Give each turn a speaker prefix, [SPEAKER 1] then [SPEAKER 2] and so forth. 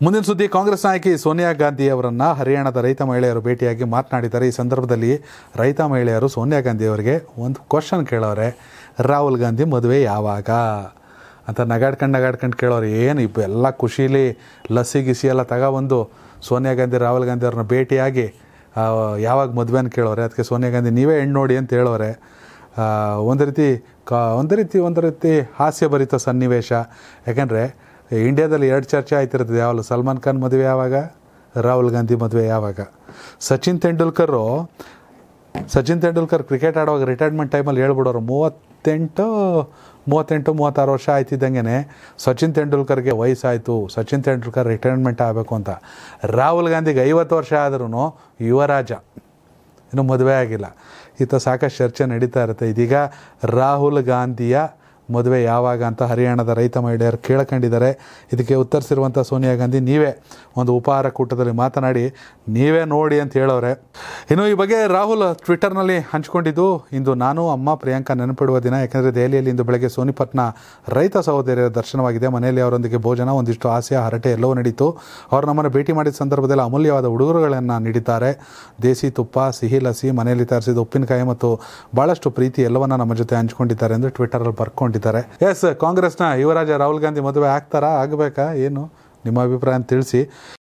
[SPEAKER 1] ಮುಂದಿನ ಸುದ್ದಿ ಕಾಂಗ್ರೆಸ್ ನಾಯಕಿ ಸೋನಿಯಾ ಗಾಂಧಿ ಅವರನ್ನ ಹರಿಯಾಣದ ರೈತ ಮಹಿಳೆಯರು ಭೇಟಿಯಾಗಿ ಮಾತನಾಡಿದ್ದಾರೆ ಈ ಸಂದರ್ಭದಲ್ಲಿ ರೈತ ಮಹಿಳೆಯರು ಸೋನಿಯಾ ಗಾಂಧಿ ಅವರಿಗೆ ಒಂದು ಕ್ವಶನ್ ಕೇಳೋರೆ ರಾಹುಲ್ ಗಾಂಧಿ ಮದುವೆ ಯಾವಾಗ ಅಂತ ನಗಾಡ್ಕೊಂಡು ನಗಾಡ್ಕೊಂಡು ಕೇಳೋರು ಏನು ಇಪ್ಪ ಎಲ್ಲ ಖುಷೀಲಿ ಲಸ್ಸಿ ಗಿಸಿ ಎಲ್ಲ ತಗೊಬಂದು ಸೋನಿಯಾ ಗಾಂಧಿ ರಾಹುಲ್ ಗಾಂಧಿ ಅವ್ರನ್ನ ಭೇಟಿಯಾಗಿ ಆ, ಯಾವಾಗ ಮದುವೆ ಅಂತ ಕೇಳೋರೆ ಅದಕ್ಕೆ ಸೋನಿಯಾ ಗಾಂಧಿ ನೀವೇ ಹೆಣ್ಣು ನೋಡಿ ಅಂತ ಹೇಳೋರೆ ಆ, ಒಂದು ರೀತಿ ಕಾ ಒಂದು ರೀತಿ ಒಂದು ರೀತಿ ಹಾಸ್ಯಭರಿತ ಸನ್ನಿವೇಶ ಯಾಕಂದರೆ ಇಂಡಿಯಾದಲ್ಲಿ ಎರಡು ಚರ್ಚೆ ಆಯ್ತಿರ್ತದೆ ಯಾವಾಗಲೂ ಸಲ್ಮಾನ್ ಖಾನ್ ಮದುವೆ ಯಾವಾಗ ರಾಹುಲ್ ಗಾಂಧಿ ಮದುವೆ ಯಾವಾಗ ಸಚಿನ್ ತೆಂಡೂಲ್ಕರು ಸಚಿನ್ ತೆಂಡೂಲ್ಕರ್ ಕ್ರಿಕೆಟ್ ಆಡುವಾಗ ರಿಟೈರ್ಮೆಂಟ್ ಟೈಮಲ್ಲಿ ಹೇಳ್ಬಿಡೋರು ಮೂವತ್ತೆಂಟು ಮೂವತ್ತೆಂಟು ಮೂವತ್ತಾರು ವರ್ಷ ಆಯ್ತಿದ್ದಂಗೆ ಸಚಿನ್ ತೆಂಡೂಲ್ಕರ್ಗೆ ವಯಸ್ಸಾಯಿತು ಸಚಿನ್ ತೆಂಡೂಲ್ಕರ್ ರಿಟೈರ್ಮೆಂಟ್ ಆಗಬೇಕು ಅಂತ ರಾಹುಲ್ ಗಾಂಧಿಗೆ ಐವತ್ತು ವರ್ಷ ಆದ್ರೂ ಯುವರಾಜ ಇನ್ನೂ ಮದುವೆ ಆಗಿಲ್ಲ ಈತ ಸಾಕಷ್ಟು ಚರ್ಚೆ ನಡೀತಾ ಇರುತ್ತೆ ಇದೀಗ ರಾಹುಲ್ ಗಾಂಧಿಯ ಮದುವೆ ಯಾವಾಗ ಅಂತ ಹರಿಯಾಣದ ರೈತ ಮಹಿಳೆಯರು ಕೇಳ್ಕೊಂಡಿದ್ದಾರೆ ಇದಕ್ಕೆ ಉತ್ತರಿಸಿರುವಂಥ ಸೋನಿಯಾ ಗಾಂಧಿ ನೀವೇ ಒಂದು ಉಪಹಾರ ಕೂಟದಲ್ಲಿ ಮಾತನಾಡಿ ನೀವೇ ನೋಡಿ ಅಂತ ಹೇಳೋರೆ ಇನ್ನು ಈ ಬಗ್ಗೆ ರಾಹುಲ್ ಟ್ವಿಟ್ಟರ್ನಲ್ಲಿ ಹಂಚಿಕೊಂಡಿದ್ದು ಇಂದು ನಾನು ಅಮ್ಮ ಪ್ರಿಯಾಂಕಾ ನೆನಪಿಡುವ ದಿನ ಯಾಕಂದರೆ ದೆಹಲಿಯಲ್ಲಿ ಇಂದು ಬೆಳಗ್ಗೆ ಸೋನಿಪತ್ನ ರೈತ ಸಹೋದರಿಯರ ದರ್ಶನವಾಗಿದೆ ಮನೆಯಲ್ಲಿ ಅವರೊಂದಿಗೆ ಭೋಜನ ಒಂದಿಷ್ಟು ಹಾಸ್ಯ ಹರಟೆ ಎಲ್ಲವೂ ನಡೀತು ಅವರು ನಮ್ಮನ್ನು ಭೇಟಿ ಮಾಡಿದ ಸಂದರ್ಭದಲ್ಲಿ ಅಮೂಲ್ಯವಾದ ಉಡುಗೊರೆಗಳನ್ನು ನೀಡಿದ್ದಾರೆ ದೇಸಿ ತುಪ್ಪ ಸಿಹಿ ಲಸಿ ಮನೆಯಲ್ಲಿ ತಯಾರಿಸಿದ ಉಪ್ಪಿನಕಾಯಿ ಮತ್ತು ಭಾಳಷ್ಟು ಪ್ರೀತಿ ಎಲ್ಲವನ್ನ ನಮ್ಮ ಜೊತೆ ಹಂಚ್ಕೊಂಡಿದ್ದಾರೆ ಎಂದು ಟ್ವಿಟ್ಟರಲ್ಲಿ ಬರ್ಕೊಂಡಿದ್ದಾರೆ ಎಸ್ ಕಾಂಗ್ರೆಸ್ನ ಯುವರಾಜ ರಾಹುಲ್ ಗಾಂಧಿ ಮದುವೆ ಆಗ್ತಾರಾ ಆಗಬೇಕಾ ಏನು ನಿಮ್ಮ ಅಭಿಪ್ರಾಯ ಅಂತ ತಿಳಿಸಿ